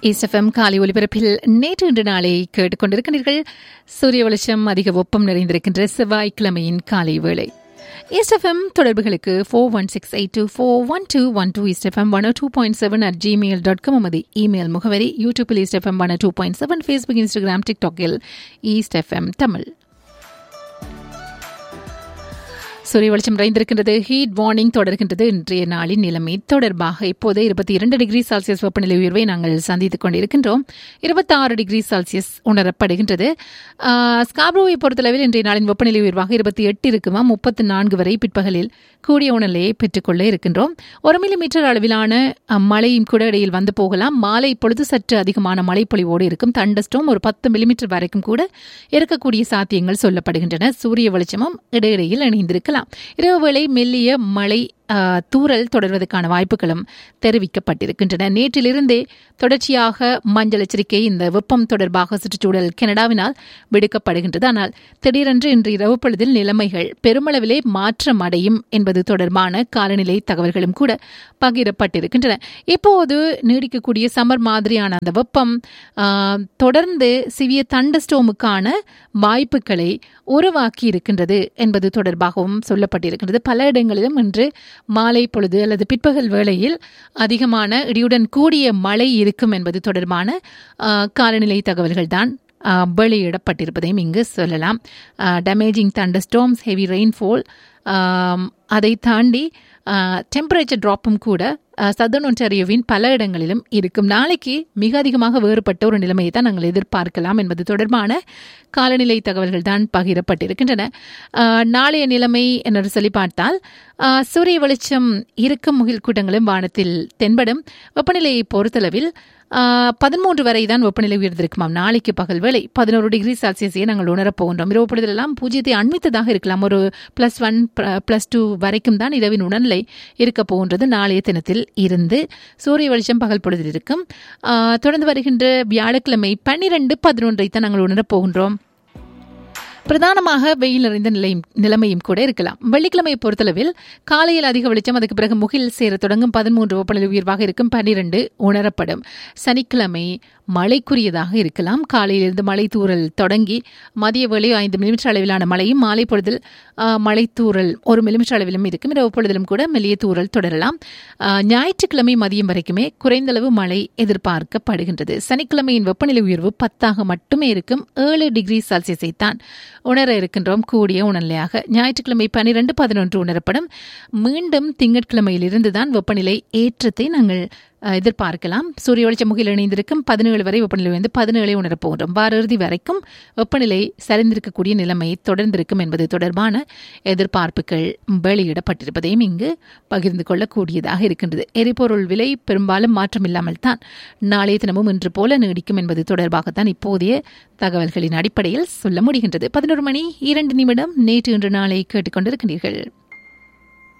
இஸ்எஃப்எம் காலை ஒலிபரப்பில் நேற்று இன்று நாளை கேட்டுக்கொண்டிருக்கிறீர்கள் சூரிய வெளிச்சம் அதிக வெப்பம் நிறைந்திருக்கின்ற செவ்வாய்க்கிழமையின் காலை வேளை இஸ்எஃப்எம் தொடர்புகளுக்கு four one six eight two four one two one two East FM one two point seven at Gmail dot com நமது இமெயில் முகவரி யூடியூப்பில் East FM one two point seven Facebook Instagram டிக்டாக்கில் ஈஸ்ட் எஃப்எம் தமிழ் சூரிய வெளிச்சம் நிறைந்திருக்கின்றது ஹீட் வார்னிங் தொடர்கின்றது இன்றைய நாளின் நிலைமை தொடர்பாக இப்போது இருபத்தி இரண்டு டிகிரி செல்சியஸ் வெப்பநிலை உயர்வை நாங்கள் சந்தித்துக் கொண்டிருக்கின்றோம் இருபத்தி ஆறு டிகிரி செல்சியஸ் உணரப்படுகின்றது ஸ்காப்ரோவை பொறுத்தளவில் இன்றைய நாளின் வெப்பநிலை உயர்வாக இருபத்தி எட்டு இருக்குமா முப்பத்தி நான்கு வரை பிற்பகலில் கூடிய உணர்நிலையை பெற்றுக்கொள்ள இருக்கின்றோம் ஒரு மில்லிமீட்டர் அளவிலான மழையும் கூட இடையில் வந்து போகலாம் மாலை பொழுது சற்று அதிகமான மழைப்பொழிவோடு இருக்கும் தண்டஸ்டோம் ஒரு பத்து மில்லிமீட்டர் வரைக்கும் கூட இருக்கக்கூடிய சாத்தியங்கள் சொல்லப்படுகின்றன சூரிய வெளிச்சமும் இடையிடையில் இணைந்திருக்கலாம் இரவு வேளை மெல்லிய மழை தூரல் தொடர்வதற்கான வாய்ப்புகளும் தெரிவிக்கப்பட்டிருக்கின்றன நேற்றிலிருந்தே தொடர்ச்சியாக மஞ்சள் எச்சரிக்கை இந்த வெப்பம் தொடர்பாக சுற்றுச்சூழல் கனடாவினால் விடுக்கப்படுகின்றது ஆனால் திடீரென்று இன்று இரவு பொழுதில் நிலைமைகள் பெருமளவிலே மாற்றம் அடையும் என்பது தொடர்பான காலநிலை தகவல்களும் கூட பகிரப்பட்டிருக்கின்றன இப்போது நீடிக்கக்கூடிய சம்மர் மாதிரியான அந்த வெப்பம் தொடர்ந்து சிவிய தண்டஸ்டோமுக்கான வாய்ப்புகளை உருவாக்கி இருக்கின்றது என்பது தொடர்பாகவும் சொல்லப்பட்டிருக்கின்றது பல இடங்களிலும் இன்று மாலை பொழுது அல்லது பிற்பகல் வேளையில் அதிகமான இடியுடன் கூடிய மழை இருக்கும் என்பது தொடர்பான காலநிலை தகவல்கள் தான் வெளியிடப்பட்டிருப்பதையும் இங்கு சொல்லலாம் damaging thunderstorms heavy rainfall அதை தாண்டி டெம்பரேச்சர் ட்ராப்பும் கூட சதன் ஒன்டாரியோவின் பல இடங்களிலும் இருக்கும் நாளைக்கு மிக அதிகமாக வேறுபட்ட ஒரு நிலைமையை தான் நாங்கள் எதிர்பார்க்கலாம் என்பது தொடர்பான காலநிலை தகவல்கள் தான் பகிரப்பட்டிருக்கின்றன நாளைய நிலைமை என்று சொல்லி பார்த்தால் சூரிய வெளிச்சம் இருக்கும் முகில் கூட்டங்களும் வானத்தில் தென்படும் வெப்பநிலையை பொறுத்தளவில் பதிமூன்று வரை தான் வெப்பநிலை உயர்ந்திருக்குமாம் நாளைக்கு பகல் வேலை பதினோரு டிகிரி செல்சியஸையே நாங்கள் உணரப் போகின்றோம் இரவு பொழுதெல்லாம் பூஜ்ஜியத்தை அண்மித்ததாக இருக்கலாம் ஒரு பிளஸ் ஒன் பிளஸ் டூ வரைக்கும் தான் இரவின் உணர்நிலை இருக்க போகின்றது நாளைய தினத்தில் இருந்து சூரிய வெளிச்சம் பகல் பொழுதில் இருக்கும் தொடர்ந்து வருகின்ற வியாழக்கிழமை பன்னிரண்டு பதினொன்றை தான் நாங்கள் உணரப் போகின்றோம் பிரதானமாக வெயில் நிறைந்த நிலையும் நிலைமையும் கூட இருக்கலாம் வெள்ளிக்கிழமையை பொறுத்தளவில் காலையில் அதிக வெளிச்சம் அதுக்கு பிறகு முகில் சேர தொடங்கும் பதிமூன்று வெப்பநிலை உயர்வாக இருக்கும் பன்னிரண்டு உணரப்படும் சனிக்கிழமை மழைக்குரியதாக இருக்கலாம் காலையிலிருந்து மழை தூறல் தொடங்கி மதிய வேளை ஐந்து மில்லிமீட்டர் அளவிலான மழையும் மாலை பொழுதில் மழை தூறல் ஒரு மில்லிமீட்டர் அளவிலும் இருக்கும் இரவு பொழுதிலும் கூட மெல்லிய தூறல் தொடரலாம் ஞாயிற்றுக்கிழமை மதியம் வரைக்குமே குறைந்தளவு மழை எதிர்பார்க்கப்படுகின்றது சனிக்கிழமையின் வெப்பநிலை உயர்வு பத்தாக மட்டுமே இருக்கும் ஏழு டிகிரி செல்சியஸை தான் உணர இருக்கின்றோம் கூடிய உணர்நிலையாக ஞாயிற்றுக்கிழமை பனிரெண்டு பதினொன்று உணரப்படும் மீண்டும் திங்கட்கிழமையிலிருந்து தான் வெப்பநிலை ஏற்றத்தை நாங்கள் எதிர்பார்க்கலாம் சூரிய வெளிச்ச முகில் இணைந்திருக்கும் பதினேழு வரை வெப்பநிலை வந்து பதினேழை உணரப் போகின்றோம் வார இறுதி வரைக்கும் வெப்பநிலை சரிந்திருக்கக்கூடிய நிலைமை தொடர்ந்திருக்கும் என்பது தொடர்பான எதிர்பார்ப்புகள் வெளியிடப்பட்டிருப்பதையும் இங்கு பகிர்ந்து கொள்ளக்கூடியதாக இருக்கின்றது எரிபொருள் விலை பெரும்பாலும் மாற்றம் இல்லாமல் தான் நாளைய தினமும் இன்று போல நீடிக்கும் என்பது தொடர்பாகத்தான் இப்போதைய தகவல்களின் அடிப்படையில் சொல்ல முடிகின்றது பதினோரு மணி இரண்டு நிமிடம் நேற்று இன்று நாளை கேட்டுக்கொண்டிருக்கின்றீர்கள்